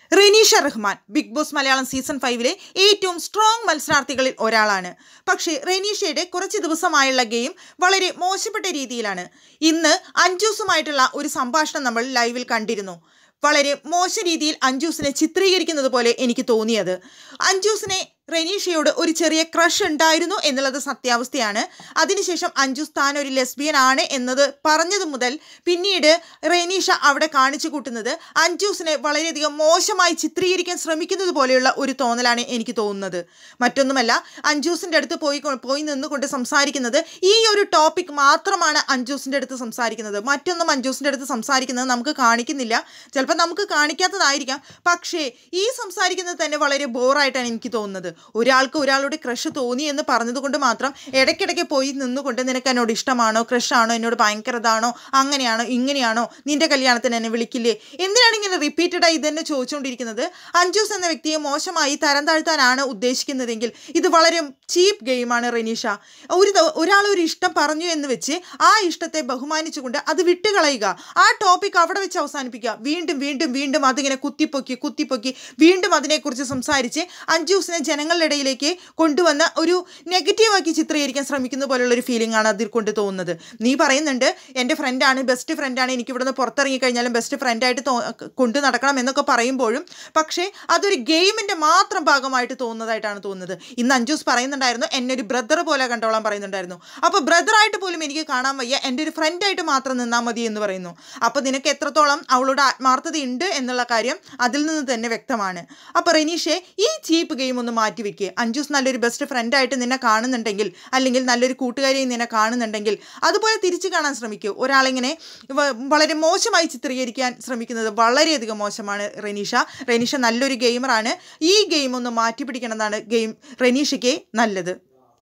Reneesha Rahman Bigg Boss Malayalam season ഫൈവിലെ ഏറ്റവും strong മത്സരാർത്ഥികളിൽ ഒരാളാണ് പക്ഷേ റെനീഷയുടെ കുറച്ച് ദിവസമായുള്ള ഗെയിം വളരെ മോശപ്പെട്ട രീതിയിലാണ് ഇന്ന് അഞ്ജൂസുമായിട്ടുള്ള ഒരു സംഭാഷണം നമ്മൾ ലൈവിൽ കണ്ടിരുന്നു വളരെ മോശം രീതിയിൽ അഞ്ജൂസിനെ ചിത്രീകരിക്കുന്നത് പോലെ എനിക്ക് തോന്നിയത് അഞ്ജൂസിനെ റെനീഷയോട് ഒരു ചെറിയ ക്രഷ് ഉണ്ടായിരുന്നു എന്നുള്ളത് സത്യാവസ്ഥയാണ് അതിനുശേഷം അഞ്ജൂസ് താൻ ഒരു ലെസ്ബിയൻ ആണ് എന്നത് പറഞ്ഞതു മുതൽ പിന്നീട് റെനീഷ അവിടെ കാണിച്ചു കൂട്ടുന്നത് അഞ്ജൂസിനെ വളരെയധികം മോശമായി ചിത്രീകരിക്കാൻ ശ്രമിക്കുന്നത് പോലെയുള്ള ഒരു തോന്നലാണ് എനിക്ക് തോന്നുന്നത് മറ്റൊന്നുമല്ല അഞ്ജൂസിൻ്റെ അടുത്ത് പോയി കൊ- പോയി നിന്നുകൊണ്ട് സംസാരിക്കുന്നത് ഈ ഒരു ടോപ്പിക് മാത്രമാണ് അഞ്ജൂസിൻ്റെ അടുത്ത് സംസാരിക്കുന്നത് മറ്റൊന്നും അഞ്ജൂസിൻ്റെ അടുത്ത് സംസാരിക്കുന്നത് നമുക്ക് കാണിക്കുന്നില്ല ചിലപ്പോൾ നമുക്ക് കാണിക്കാത്തതായിരിക്കാം പക്ഷേ ഈ സംസാരിക്കുന്നത് തന്നെ വളരെ ബോറായിട്ടാണ് എനിക്ക് തോന്നുന്നത് ഒരാൾക്ക് ഒരാളുടെ ക്രഷ് തോന്നി എന്ന് പറഞ്ഞതുകൊണ്ട് മാത്രം ഇടയ്ക്കിടയ്ക്ക് പോയി നിന്നുകൊണ്ട് നിനക്ക് എന്നോട് ഇഷ്ടമാണോ ക്രഷാണോ എന്നോട് ഭയങ്കരതാണോ അങ്ങനെയാണോ ഇങ്ങനെയാണോ നിന്റെ കല്യാണത്തിന് എന്നെ വിളിക്കില്ലേ എന്തിനാണ് ഇങ്ങനെ റിപ്പീറ്റഡായി ഇതന്നെ ചോദിച്ചുകൊണ്ടിരിക്കുന്നത് അഞ്ജൂസ് എന്ന വ്യക്തിയെ മോശമായി തരം താഴ്ത്താനാണ് ഉദ്ദേശിക്കുന്നതെങ്കിൽ ഇത് വളരെ ചീപ്പ് ഗെയിമാണ് റെനീഷ ഒരു ദ- ഒരാൾ ഒരു ഇഷ്ടം പറഞ്ഞു എന്ന് വെച്ച് ആ ഇഷ്ടത്തെ ബഹുമാനിച്ചുകൊണ്ട് അത് വിട്ടുകളയുക ആ ടോപ്പിക് അവിടെ വെച്ച് അവസാനിപ്പിക്കുക വീണ്ടും വീണ്ടും വീണ്ടും അതിങ്ങനെ കുത്തിപ്പൊക്കി കുത്തിപ്പൊക്കി വീണ്ടും അതിനെക്കുറിച്ച് സംസാരിച്ച് അഞ്ജൂസിനെ ജനങ്ങളുടെ ഇടയിലേക്ക് കൊണ്ടുവന്ന ഒരു നെഗറ്റീവാക്കി ചിത്രീകരിക്കാൻ ശ്രമിക്കുന്ന പോലുള്ള ഒരു ഫീലിംഗ് ആണ് അതിൽ കൊണ്ട് തോന്നുന്നത് നീ പറയുന്നുണ്ട് എൻ്റെ ഫ്രണ്ടാണ് ബെസ്റ്റ് ഫ്രണ്ടാണ് എനിക്ക് ഇവിടുന്ന് പുറത്തിറങ്ങി കഴിഞ്ഞാലും ബെസ്റ്റ് ഫ്രണ്ടായിട്ട് തോ കൊണ്ടു നടക്കണം എന്നൊക്കെ പറയുമ്പോഴും പക്ഷേ അതൊരു ഗെയിമിൻ്റെ മാത്രം ഭാഗമായിട്ട് തോന്നുന്നതായിട്ടാണ് തോന്നുന്നത് ഇന്ന് അഞ്ജൂസ് പറയുന്നുണ്ടായിരുന്നു എന്നെ ഒരു ബ്രദർ പോലെ കണ്ടോളാൻ പറയുന്നുണ്ടായിരുന്നു അപ്പോൾ ബ്രദറായിട്ട് പോലും എനിക്ക് കാണാൻ വയ്യ എൻ്റെ ഒരു ഫ്രണ്ടായിട്ട് മാത്രം നിന്നാൽ മതി എന്ന് പറയുന്നു അപ്പോൾ നിനക്ക് എത്രത്തോളം അവളോട് ആത്മാർത്ഥതയുണ്ട് എന്നുള്ള കാര്യം അതിൽ നിന്ന് തന്നെ വ്യക്തമാണ് അപ്പോൾ റെനീഷെ ഈ ചീപ്പ് ഗെയിം ഒന്ന് മാറ്റി വെക്കുക അഞ്ജൂസ് നല്ലൊരു ബെസ്റ്റ് ഫ്രണ്ടായിട്ട് നിന്നെ കാണുന്നുണ്ടെങ്കിൽ അല്ലെങ്കിൽ നല്ലൊരു കൂട്ടുകാരിയെ നിന്നെ കാണുന്നുണ്ടെങ്കിൽ അതുപോലെ തിരിച്ചു കാണാൻ ശ്രമിക്കൂ ഒരാളിങ്ങനെ വ- വളരെ മോശമായി ചിത്രീകരിക്കാൻ ശ്രമിക്കുന്നത് വളരെയധികം മോശമാണ് റെനീഷ റെനീഷ നല്ലൊരു ഗെയിമറാണ് ഈ ഗെയിം ഒന്ന് മാറ്റി പിടിക്കണമെന്നാണ് ഗെയിം റെനീഷയ്ക്ക് നല്ലത്